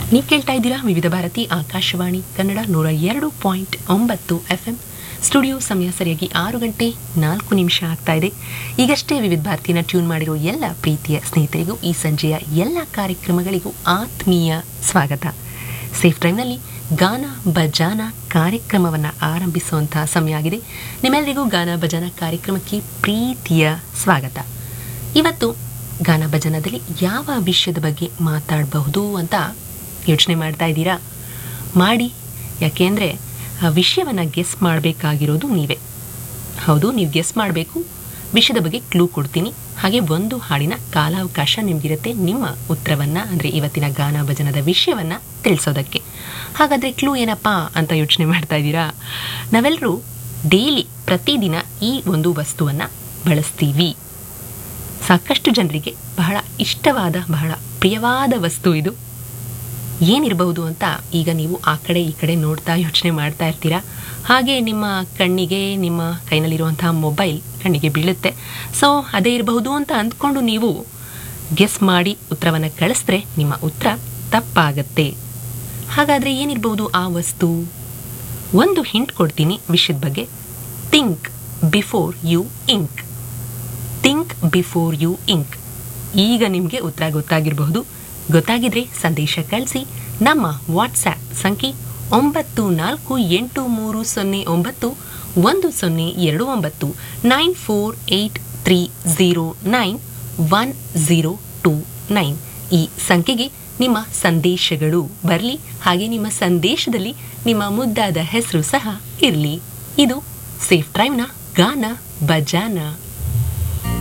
ನೀವು ಕೇಳ್ತಾ ಇದ್ದೀರಾ ವಿವಿಧ ಭಾರತಿ ಆಕಾಶವಾಣಿ ಕನ್ನಡ ನೂರ ಎರಡು ಪಾಯಿಂಟ್ ಒಂಬತ್ತು ಎಫ್ ಎಂ ಸ್ಟುಡಿಯೋ ಸಮಯ ಸರಿಯಾಗಿ ಆರು ಗಂಟೆ ನಾಲ್ಕು ನಿಮಿಷ ಆಗ್ತಾ ಇದೆ ಈಗಷ್ಟೇ ವಿವಿಧ ಭಾರತಿನ ಟ್ಯೂನ್ ಮಾಡಿರೋ ಎಲ್ಲ ಪ್ರೀತಿಯ ಸ್ನೇಹಿತರಿಗೂ ಈ ಸಂಜೆಯ ಎಲ್ಲ ಕಾರ್ಯಕ್ರಮಗಳಿಗೂ ಆತ್ಮೀಯ ಸ್ವಾಗತ ಸೇಫ್ ಟೈಮ್ನಲ್ಲಿ ಗಾನ ಬಜಾನ ಕಾರ್ಯಕ್ರಮವನ್ನು ಆರಂಭಿಸುವಂತಹ ಸಮಯ ಆಗಿದೆ ನಿಮ್ಮೆಲ್ಲರಿಗೂ ಗಾನ ಭಜನ ಕಾರ್ಯಕ್ರಮಕ್ಕೆ ಪ್ರೀತಿಯ ಸ್ವಾಗತ ಇವತ್ತು ಗಾನ ಭಜನದಲ್ಲಿ ಯಾವ ವಿಷಯದ ಬಗ್ಗೆ ಮಾತಾಡಬಹುದು ಅಂತ ಯೋಚನೆ ಮಾಡ್ತಾ ಇದ್ದೀರಾ ಮಾಡಿ ಯಾಕೆಂದರೆ ಆ ವಿಷಯವನ್ನು ಗೆಸ್ ಮಾಡಬೇಕಾಗಿರೋದು ನೀವೇ ಹೌದು ನೀವು ಗೆಸ್ ಮಾಡಬೇಕು ವಿಷಯದ ಬಗ್ಗೆ ಕ್ಲೂ ಕೊಡ್ತೀನಿ ಹಾಗೆ ಒಂದು ಹಾಡಿನ ಕಾಲಾವಕಾಶ ನಿಮಗಿರುತ್ತೆ ನಿಮ್ಮ ಉತ್ತರವನ್ನು ಅಂದರೆ ಇವತ್ತಿನ ಗಾನ ಭಜನದ ವಿಷಯವನ್ನು ತಿಳಿಸೋದಕ್ಕೆ ಹಾಗಾದರೆ ಕ್ಲೂ ಏನಪ್ಪ ಅಂತ ಯೋಚನೆ ಮಾಡ್ತಾ ಇದ್ದೀರಾ ನಾವೆಲ್ಲರೂ ಡೈಲಿ ಪ್ರತಿದಿನ ಈ ಒಂದು ವಸ್ತುವನ್ನು ಬಳಸ್ತೀವಿ ಸಾಕಷ್ಟು ಜನರಿಗೆ ಬಹಳ ಇಷ್ಟವಾದ ಬಹಳ ಪ್ರಿಯವಾದ ವಸ್ತು ಇದು ಏನಿರಬಹುದು ಅಂತ ಈಗ ನೀವು ಆ ಕಡೆ ಈ ಕಡೆ ನೋಡ್ತಾ ಯೋಚನೆ ಮಾಡ್ತಾ ಇರ್ತೀರಾ ಹಾಗೆ ನಿಮ್ಮ ಕಣ್ಣಿಗೆ ನಿಮ್ಮ ಕೈನಲ್ಲಿರುವಂತಹ ಮೊಬೈಲ್ ಕಣ್ಣಿಗೆ ಬೀಳುತ್ತೆ ಸೊ ಅದೇ ಇರಬಹುದು ಅಂತ ಅಂದ್ಕೊಂಡು ನೀವು ಗೆಸ್ ಮಾಡಿ ಉತ್ತರವನ್ನು ಕಳಿಸಿದ್ರೆ ನಿಮ್ಮ ಉತ್ತರ ತಪ್ಪಾಗತ್ತೆ ಹಾಗಾದರೆ ಏನಿರಬಹುದು ಆ ವಸ್ತು ಒಂದು ಹಿಂಟ್ ಕೊಡ್ತೀನಿ ವಿಷಯದ ಬಗ್ಗೆ think before you ink think before you ink ಈಗ ನಿಮಗೆ ಉತ್ತರ ಗೊತ್ತಾಗಿರಬಹುದು ಗೊತ್ತಾಗಿದ್ರೆ ಸಂದೇಶ ಕಳಿಸಿ ನಮ್ಮ ವಾಟ್ಸ್ಆ್ಯಪ್ ಸಂಖ್ಯೆ ಒಂಬತ್ತು ನಾಲ್ಕು ಎಂಟು ಮೂರು ಸೊನ್ನೆ ಒಂಬತ್ತು ಒಂದು ಸೊನ್ನೆ ಎರಡು ಒಂಬತ್ತು nine four eight three zero nine one zero two nine ಈ ಸಂಖ್ಯೆಗೆ ನಿಮ್ಮ ಸಂದೇಶಗಳು ಬರಲಿ ಹಾಗೆ ನಿಮ್ಮ ಸಂದೇಶದಲ್ಲಿ ನಿಮ್ಮ ಮುದ್ದಾದ ಹೆಸರು ಸಹ ಇರಲಿ ಇದು ಸೇಫ್ ಡ್ರೈವ್ನ ಗಾನ ಬಜಾನ